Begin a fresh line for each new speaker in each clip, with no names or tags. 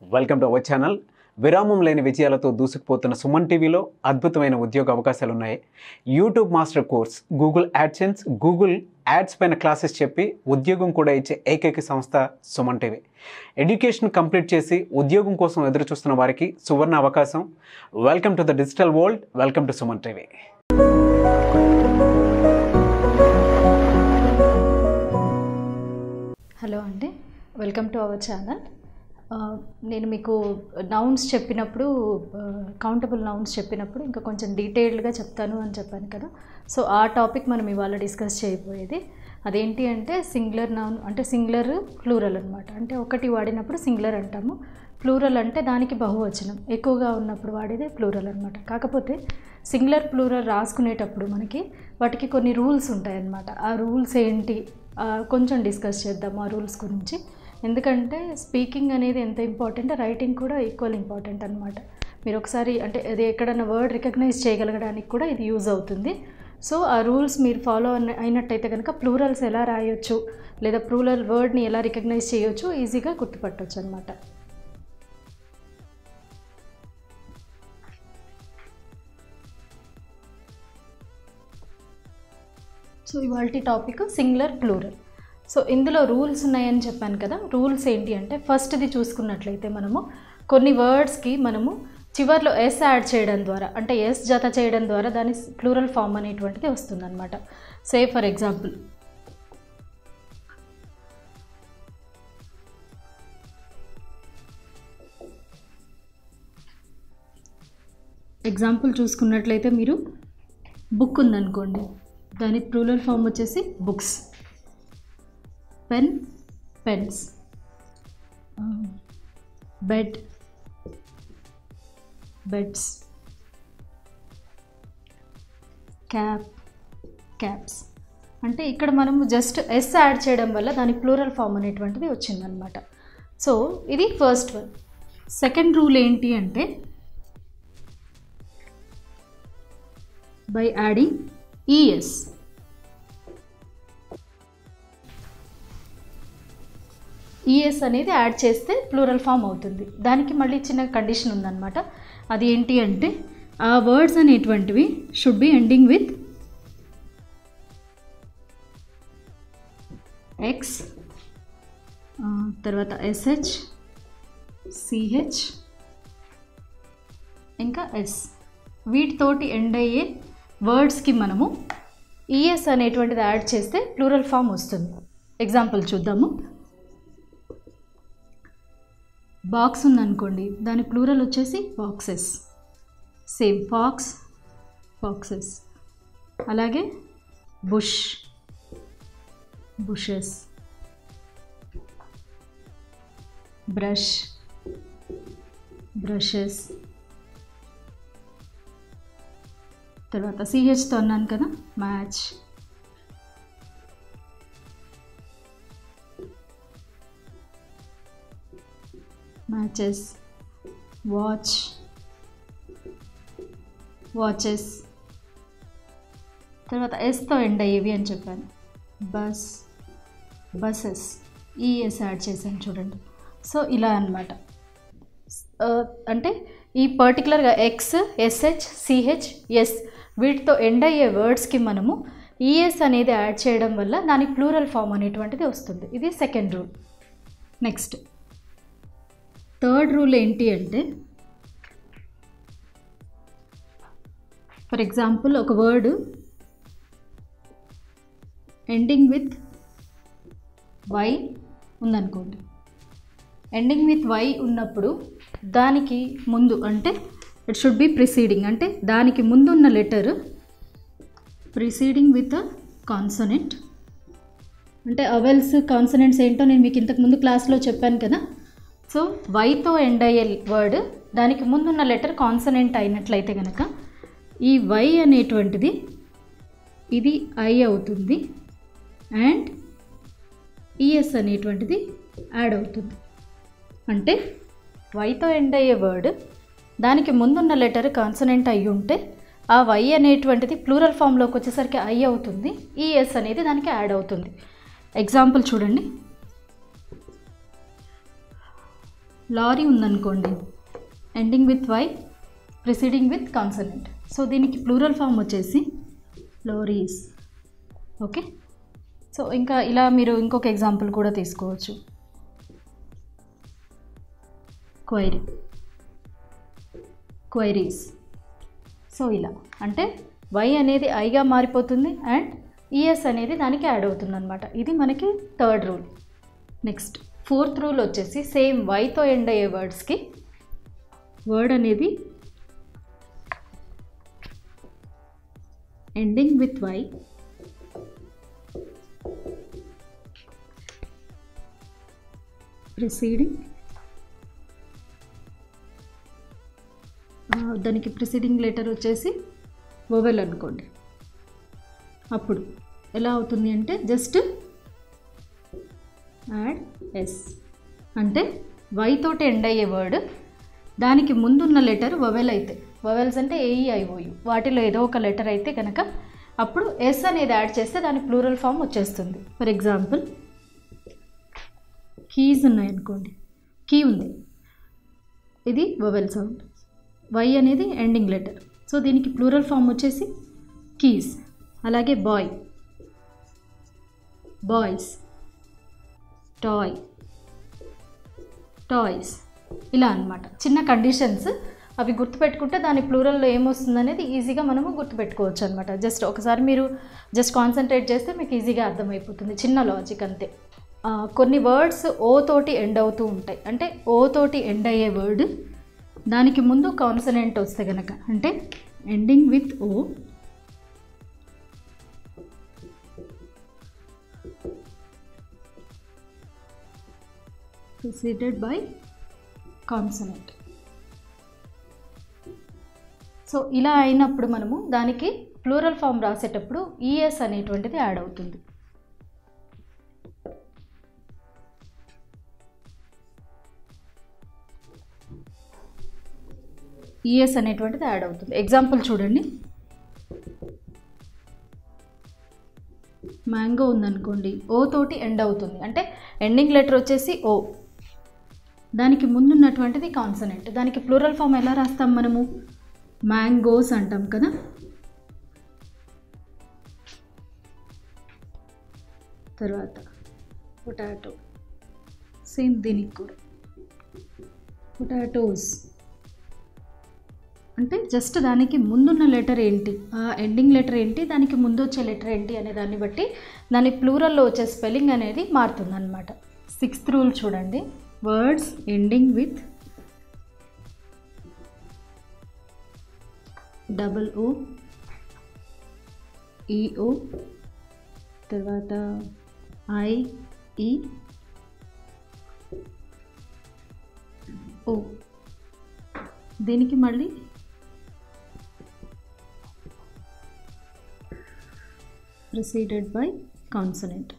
welcome to our channel విరామం లేని విజయాలతో దూసుకుపోతున్న సుమన్ టీవీలో అద్భుతమైన ఉద్యోగ అవకాశాలు ఉన్నాయి YouTube master course Google AdSense Google ads పైన క్లాసెస్ చెప్పి ఉద్యోగం కూడా ఇచ్చే ఏకైక సంస్థ సుమన్ టీవీ ఎడ్యుకేషన్ కంప్లీట్ చేసి ఉద్యోగం కోసం ఎదురు చూస్తున్న వారికి సువర్ణ అవకాశం welcome to the digital world welcome to Suman TV
hello అండి వెల్కమ్ టు అవర్ ఛానల్ నేను మీకు నౌన్స్ చెప్పినప్పుడు కౌంటబుల్ నౌన్స్ చెప్పినప్పుడు ఇంకా కొంచెం డీటెయిల్డ్గా చెప్తాను అని చెప్పాను కదా సో ఆ టాపిక్ మనం ఇవాళ డిస్కస్ చేయబోయేది అదేంటి అంటే సింగులర్ నౌన్ అంటే సింగులర్ ప్లూరల్ అనమాట అంటే ఒకటి వాడినప్పుడు సింగులర్ అంటాము ప్లూరల్ అంటే దానికి బహువచనం ఎక్కువగా ఉన్నప్పుడు వాడేది ప్లూరల్ అనమాట కాకపోతే సింగులర్ ప్లూరల్ రాసుకునేటప్పుడు మనకి వాటికి కొన్ని రూల్స్ ఉంటాయన్నమాట ఆ రూల్స్ ఏంటి ఆ, కొంచెం డిస్కస్ చేద్దాం ఆ రూల్స్ గురించి ఎందుకంటే స్పీకింగ్ అనేది ఎంత ఇంపార్టెంట్ రైటింగ్ కూడా ఈక్వల్ ఇంపార్టెంట్ అనమాట మీరు ఒకసారి అంటే అది ఎక్కడైనా వర్డ్ రికగ్నైజ్ చేయగలగడానికి కూడా ఇది యూజ్ అవుతుంది సో ఆ రూల్స్ మీరు ఫాలో అయినట్టయితే కనుక ప్లూరల్స్ ఎలా రాయొచ్చు లేదా ప్లూరల్ వర్డ్ని ఎలా రికగ్నైజ్ చేయొచ్చు ఈజీగా గుర్తుపట్టవచ్చు అనమాట సో ఇవాళ టాపిక్ సింగులర్ ప్లూరల్ సో ఇందులో రూల్స్ ఉన్నాయని చెప్పాను కదా రూల్స్ ఏంటి అంటే ఫస్ట్ది చూసుకున్నట్లయితే మనము కొన్ని వర్డ్స్కి మనము చివర్లో ఎస్ యాడ్ చేయడం ద్వారా అంటే ఎస్ జత చేయడం ద్వారా దాని ప్లూరల్ ఫామ్ అనేటువంటిది వస్తుందన్నమాట సే ఫర్ ఎగ్జాంపుల్ ఎగ్జాంపుల్ చూసుకున్నట్లయితే మీరు బుక్ ఉందనుకోండి దాని ప్లూరల్ ఫామ్ వచ్చేసి books pen pens bed beds cap caps అంటే ఇక్కడ మనము జస్ట్ ఎస్ యాడ్ చేయడం వల్ల దాని ప్లూరల్ ఫామ్ అనేటువంటిది వచ్చిందనమాట సో ఇది ఫస్ట్ వన్ సెకండ్ రూల్ ఏంటి అంటే బై యాడింగ్ ఈఎస్ ఈఎస్ అనేది యాడ్ చేస్తే ప్లూరల్ ఫామ్ అవుతుంది దానికి మళ్ళీ చిన్న కండిషన్ ఉందన్నమాట అది ఏంటి అంటే ఆ వర్డ్స్ అనేటువంటివి should be ending with X తర్వాత ఎస్హెచ్ సిహెచ్ ఇంకా ఎస్ వీటితోటి ఎండ్ అయ్యే వర్డ్స్కి మనము ఈఎస్ అనేటువంటిది యాడ్ చేస్తే ప్లూరల్ ఫామ్ వస్తుంది ఎగ్జాంపుల్ చూద్దాము బాక్స్ ఉందనుకోండి దాని ప్లూరల్ వచ్చేసి బాక్సెస్ సేమ్ ఫాక్స్ ఫాక్సెస్ అలాగే బుష్ బుషెస్ బ్రష్ బ్రషెస్ తర్వాత సిహెచ్తో అన్నాను కదా మ్యాచ్ మ్యాచెస్ వాచ్ వాచెస్ తర్వాత ఎస్తో ఎండ్ అయ్యేవి అని చెప్పాను బస్ బస్సెస్ ఈఎస్ యాడ్ చేశాను చూడండి సో ఇలా అనమాట అంటే ఈ పర్టికులర్గా ఎక్స్ ఎస్హెచ్ సిహెచ్ ఎస్ వీటితో ఎండ్ అయ్యే వర్డ్స్కి మనము ఈఎస్ అనేది యాడ్ చేయడం వల్ల దానికి ప్లూరల్ ఫామ్ అనేటువంటిది వస్తుంది ఇది second rule next third rule ఏంటి అంటే ఫర్ ఎగ్జాంపుల్ ఒక వర్డ్ ఎండింగ్ విత్ వై ఉందనుకోండి ఎండింగ్ విత్ వై ఉన్నప్పుడు దానికి ముందు అంటే ఇట్ షుడ్ బి ప్రిసీడింగ్ అంటే దానికి ముందు ఉన్న letter preceding with a consonant అంటే అవెల్స్ కాన్సనెంట్స్ ఏంటో నేను మీకు ఇంతకు ముందు క్లాస్లో చెప్పాను కదా సో వైతో ఎండ్ అయ్యే వర్డ్ దానికి ముందున్న లెటర్ కాన్సనెంట్ అయినట్లయితే కనుక ఈ వై అనేటువంటిది ఇది ఐ అవుతుంది అండ్ ఈఎస్ అనేటువంటిది యాడ్ అవుతుంది అంటే వైతో ఎండ్ అయ్యే వర్డ్ దానికి ముందున్న లెటర్ కాన్సనెంట్ అయి ఉంటే ఆ వై అనేటువంటిది ప్లూరల్ ఫామ్లోకి వచ్చేసరికి ఐ అవుతుంది ఈఎస్ అనేది దానికి యాడ్ అవుతుంది ఎగ్జాంపుల్ చూడండి లారీ ఉందనుకోండి ending with Y preceding with consonant so దీనికి ప్లూరల్ ఫామ్ వచ్చేసి లోరీస్ ఓకే సో ఇంకా ఇలా మీరు ఇంకొక ఎగ్జాంపుల్ కూడా తీసుకోవచ్చు క్వైరీ క్వైరీస్ సో ఇలా అంటే వై అనేది ఐగా మారిపోతుంది అండ్ ఈఎస్ అనేది దానికి యాడ్ అవుతుంది అనమాట ఇది మనకి third rule next fourth rule వచ్చేసి సేమ్ వైతో ఎండ్ అయ్యే వర్డ్స్కి వర్డ్ అనేది ఎండింగ్ విత్ వై ప్రిసీడింగ్ దానికి ప్రిసీడింగ్ లెటర్ వచ్చేసి వొవెల్ అనుకోండి అప్పుడు ఎలా అవుతుంది అంటే జస్ట్ యాడ్ ఎస్ అంటే వై తోటి ఎండ్ అయ్యే వర్డ్ దానికి ముందున్న లెటర్ వవెల్ అయితే వవెల్స్ అంటే ఏఈ ఐఓయు వాటిలో ఏదో ఒక లెటర్ అయితే కనుక అప్పుడు ఎస్ అనేది యాడ్ చేస్తే దాని ప్లూరల్ ఫామ్ వచ్చేస్తుంది ఫర్ ఎగ్జాంపుల్ కీస్ ఉన్నాయనుకోండి కీ ఉంది ఇది వవెల్ సౌండ్ వై అనేది ఎండింగ్ లెటర్ సో దీనికి ప్లూరల్ ఫామ్ వచ్చేసి కీస్ అలాగే బాయ్ బాయ్స్ టాయ్ టాయ్స్ ఇలా అన్నమాట చిన్న కండిషన్స్ అవి గుర్తుపెట్టుకుంటే దాని ప్లూరల్లో ఏమొస్తుంది అనేది ఈజీగా మనము గుర్తుపెట్టుకోవచ్చు అనమాట జస్ట్ ఒకసారి మీరు జస్ట్ కాన్సన్ట్రేట్ చేస్తే మీకు ఈజీగా అర్థమైపోతుంది చిన్న లాజిక్ అంతే ఆ, కొన్ని వర్డ్స్ ఓ తోటి ఎండ్ అవుతూ ఉంటాయి అంటే ఓ తోటి ఎండ్ అయ్యే వర్డ్ దానికి ముందు కాన్సనెంట్ వస్తే కనుక అంటే ending with O preceded by consonant so ఇలా అయినప్పుడు మనము దానికి ప్లూరల్ ఫామ్ రాసేటప్పుడు ఈఎస్ అనేటువంటిది యాడ్ అవుతుంది ఈఎస్ అనేటువంటిది యాడ్ అవుతుంది ఎగ్జాంపుల్ చూడండి మ్యాంగో ఉందనుకోండి ఓ తోటి ఎండ్ అవుతుంది అంటే ఎండింగ్ లెటర్ వచ్చేసి ఓ దానికి ముందున్నటువంటిది కాన్సనెంట్ దానికి ప్లూరల్ ఫామ్ ఎలా రాస్తాం మనము మ్యాంగోస్ అంటాం కదా తర్వాత పొటాటో సేమ్ దీనికి కూడా పొటాటోస్ అంటే జస్ట్ దానికి ముందున్న లెటర్ ఏంటి ఆ ఎండింగ్ లెటర్ ఏంటి దానికి ముందు వచ్చే లెటర్ ఏంటి అనే దాన్ని బట్టి దాని ప్లూరల్లో వచ్చే స్పెల్లింగ్ అనేది మారుతుందన్నమాట సిక్స్త్ రూల్ చూడండి words ending with double O E O తర్వాత ఐ ఈ ఓ దీనికి మళ్ళీ ప్రిసీడెడ్ బై కాన్సనెంట్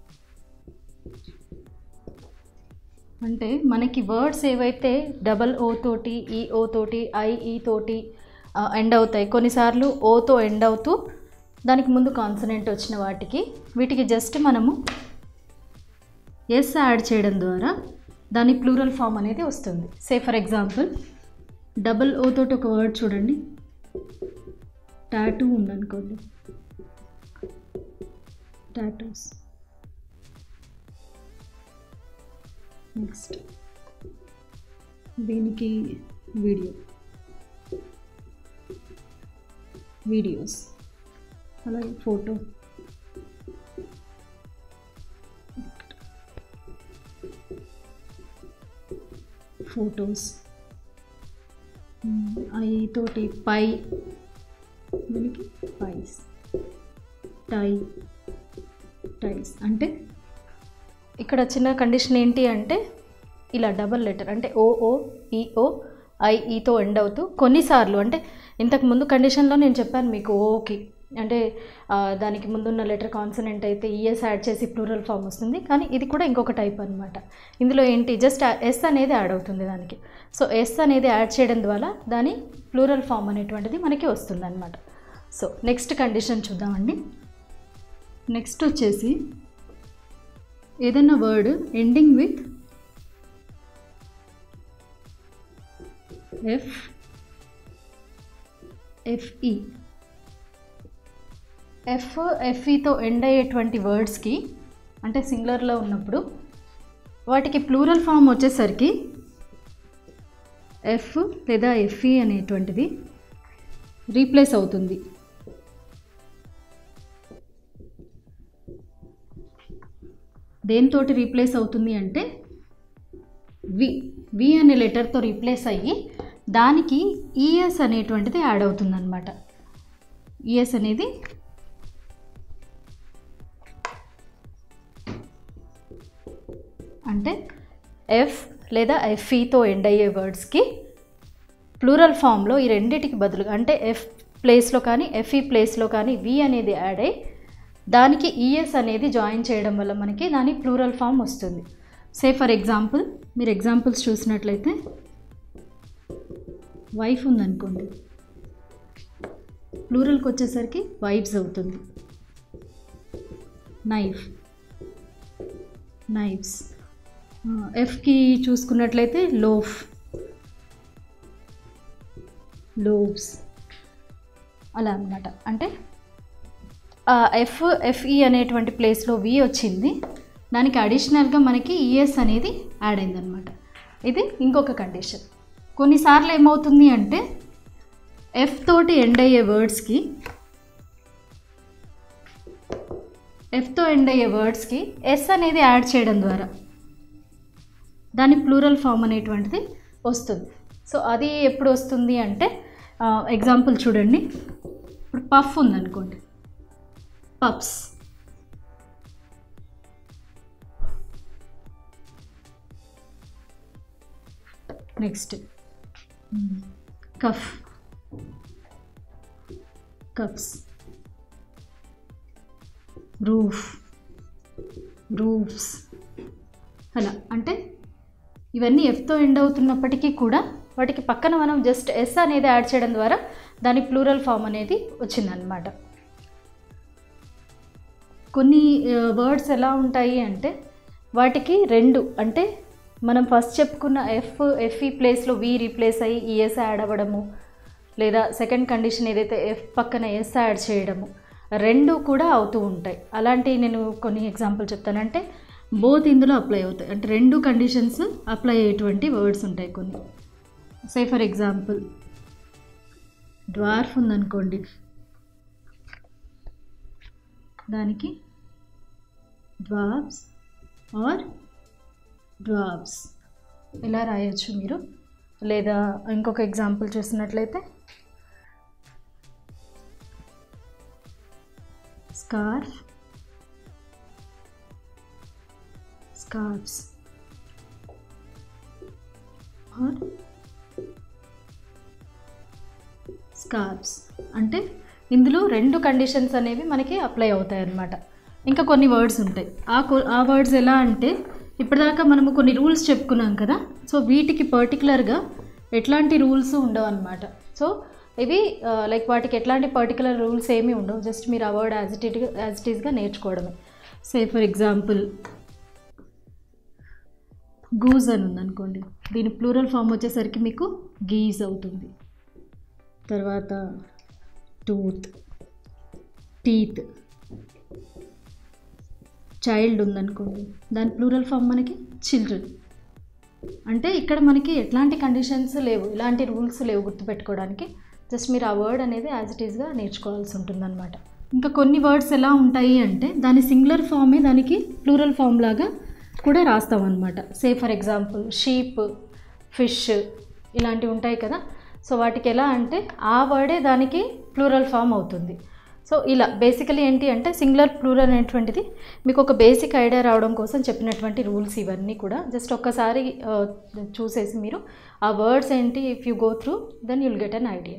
అంటే మనకి వర్డ్స్ ఏవైతే డబల్ ఓ తోటి ఈ ఓ తోటి ఐ ఈ తోటి ఎండ్ అవుతాయి కొన్నిసార్లు ఓతో ఎండ్ అవుతూ దానికి ముందు కాన్సనెంట్ వచ్చిన వాటికి వీటికి జస్ట్ మనము ఎస్ యాడ్ చేయడం ద్వారా దాని ప్లూరల్ ఫామ్ అనేది వస్తుంది say for example double O తోటి ఒక వర్డ్ చూడండి టాటూ ఉందనుకోండి టాటూస్ నెక్స్ట్ దీనికి వీడియో వీడియోస్ అలాగే ఫోటో ఫొటోస్ ఐ తోటి పై దీనికి పైస్ టై టైస్ అంటే ఇక్కడ చిన్న కండిషన్ ఏంటి అంటే ఇలా డబల్ లెటర్ అంటే ఓఓ ఈఓ ఐఈతో ఎండ్ అవుతూ కొన్నిసార్లు అంటే ఇంతకు ముందు కండిషన్లో నేను చెప్పాను మీకు ఓకి అంటే ఆ, దానికి ముందున్న లెటర్ కాన్సనెంట్ అయితే ఈఎస్ యాడ్ చేసి ప్లూరల్ ఫామ్ వస్తుంది కానీ ఇది కూడా ఇంకొక టైప్ అనమాట ఇందులో ఏంటి జస్ట్ ఎస్ అనేది యాడ్ అవుతుంది దానికి సో ఎస్ అనేది యాడ్ చేయడం ద్వారా దాని ప్లూరల్ ఫామ్ అనేటువంటిది మనకి వస్తుంది అనమాట సో నెక్స్ట్ కండిషన్ చూద్దామండి నెక్స్ట్ వచ్చేసి ఏదైనా word ending with F F E F ఎఫ్ఈతో ఎండ్ అయ్యేటువంటి వర్డ్స్కి అంటే సింగులర్లో ఉన్నప్పుడు వాటికి ప్లూరల్ ఫామ్ వచ్చేసరికి ఎఫ్ లేదా ఎఫ్ఈ అనేటువంటిది రీప్లేస్ అవుతుంది దేనితోటి రీప్లేస్ అవుతుంది అంటే వి వి అనే లెటర్తో రీప్లేస్ అయ్యి దానికి ఈఎస్ అనేటువంటిది యాడ్ అవుతుంది అనమాట ఈఎస్ అనేది అంటే ఎఫ్ లేదా ఎఫ్ఈతో ఎండ్ అయ్యే వర్డ్స్కి ప్లూరల్ ఫామ్లో ఈ రెండిటికి బదులుగా అంటే ఎఫ్ ప్లేస్లో కానీ ఎఫ్ఈ ప్లేస్లో కానీ వి అనేది యాడ్ అయ్యి దానికి ఈఎస్ అనేది జాయిన్ చేయడం వల్ల మనకి దాని ప్లూరల్ ఫామ్ వస్తుంది సే ఫర్ ఎగ్జాంపుల్ మీరు ఎగ్జాంపుల్స్ చూసినట్లయితే వైఫ్ ఉందనుకోండి ప్లూరల్కి వచ్చేసరికి వైఫ్స్ అవుతుంది నైఫ్ నైఫ్స్ ఎఫ్కి చూసుకున్నట్లయితే లోఫ్ లోవ్స్ అలా అనమాట అంటే ఎఫ్ ఎఫ్ఈ అనేటువంటి ప్లేస్లో వి వచ్చింది దానికి అడిషనల్గా మనకి ఈఎస్ అనేది యాడ్ అయిందనమాట ఇది ఇంకొక కండిషన్ కొన్నిసార్లు ఏమవుతుంది అంటే ఎఫ్ తోటి ఎండ్ అయ్యే వర్డ్స్కి ఎఫ్తో ఎండ్ అయ్యే వర్డ్స్కి ఎస్ అనేది యాడ్ చేయడం ద్వారా దాని ప్లూరల్ ఫామ్ అనేటువంటిది వస్తుంది సో అది ఎప్పుడు వస్తుంది అంటే ఎగ్జాంపుల్ చూడండి ఇప్పుడు పఫ్ ఉందనుకోండి puffs next cuff cuffs roof roofs అలా అంటే ఇవన్నీ ఎఫ్తో ఎండ్ అవుతున్నప్పటికీ కూడా వాటికి పక్కన మనం జస్ట్ ఎస్ అనేది యాడ్ చేయడం ద్వారా దాని ప్లూరల్ ఫామ్ అనేది వచ్చిందనమాట కొన్ని వర్డ్స్ ఎలా ఉంటాయి అంటే వాటికి రెండు అంటే మనం ఫస్ట్ చెప్పుకున్న ఎఫ్ ఎఫ్ఈ ప్లేస్లో వి రీప్లేస్ అయ్యి ఈఎస్ యాడ్ అవ్వడము లేదా సెకండ్ కండిషన్ ఏదైతే ఎఫ్ పక్కన ఎస్ యాడ్ చేయడము రెండు కూడా అవుతూ ఉంటాయి అలాంటి నేను కొన్ని ఎగ్జాంపుల్ చెప్తానంటే బోత్ ఇందులో అప్లై అవుతాయి అంటే రెండు కండిషన్స్ అప్లై అయ్యేటువంటి వర్డ్స్ ఉంటాయి కొన్ని సే ఫర్ ఎగ్జాంపుల్ డ్వార్ఫ్ ఉందనుకోండి దానికి డ్వాబ్స్ ఆర్ డ్వాబ్స్ ఇలా రాయొచ్చు మీరు లేదా ఇంకొక ఎగ్జాంపుల్ చూసినట్లయితే స్కార్ఫ్ స్కార్ఫ్స్ ఆర్ స్కార్ఫ్స్ అంటే ఇందులో రెండు కండిషన్స్ అనేవి మనకి అప్లై అవుతాయి అన్నమాట ఇంకా కొన్ని వర్డ్స్ ఉంటాయి ఆ కొ- ఆ వర్డ్స్ ఎలా అంటే ఇప్పటిదాకా మనము కొన్ని రూల్స్ చెప్పుకున్నాం కదా సో వీటికి పర్టికులర్గా ఎట్లాంటి రూల్స్ ఉండవు అనమాట సో ఇవి లైక్ వాటికి ఎట్లాంటి పర్టికులర్ రూల్స్ ఏమీ ఉండవు జస్ట్ మీరు ఆ word as it it as it ఈస్గా నేర్చుకోవడమే సే ఫర్ ఎగ్జాంపుల్ గూజ్ అని ఉందనుకోండి దీని ప్లూరల్ ఫామ్ వచ్చేసరికి మీకు గీజ్ అవుతుంది తర్వాత టూత్ టీత్ చైల్డ్ ఉందనుకోండి దాని ప్లూరల్ ఫామ్ మనకి చిల్డ్రన్ అంటే ఇక్కడ మనకి ఎట్లాంటి కండిషన్స్ లేవు ఇలాంటి రూల్స్ లేవు గుర్తుపెట్టుకోవడానికి జస్ట్ మీరు ఆ వర్డ్ అనేది యాజ్ ఇట్ ఈస్గా నేర్చుకోవాల్సి ఉంటుందన్నమాట ఇంకా కొన్ని వర్డ్స్ ఎలా ఉంటాయి అంటే దాని సింగులర్ ఫామే దానికి ప్లూరల్ ఫామ్ లాగా కూడా రాస్తాం అనమాట say for example sheep fish ఇలాంటివి ఉంటాయి కదా సో వాటికి ఎలా అంటే ఆ వర్డే దానికి ప్లూరల్ ఫామ్ అవుతుంది సో ఇలా బేసికలీ ఏంటి అంటే సింగులర్ ప్లూరల్ అనేటువంటిది మీకు ఒక బేసిక్ ఐడియా రావడం కోసం చెప్పినటువంటి రూల్స్ ఇవన్నీ కూడా జస్ట్ ఒక్కసారి ఆ, చూసేసి మీరు ఆ వర్డ్స్ ఏంటి if you go through then you'll get an idea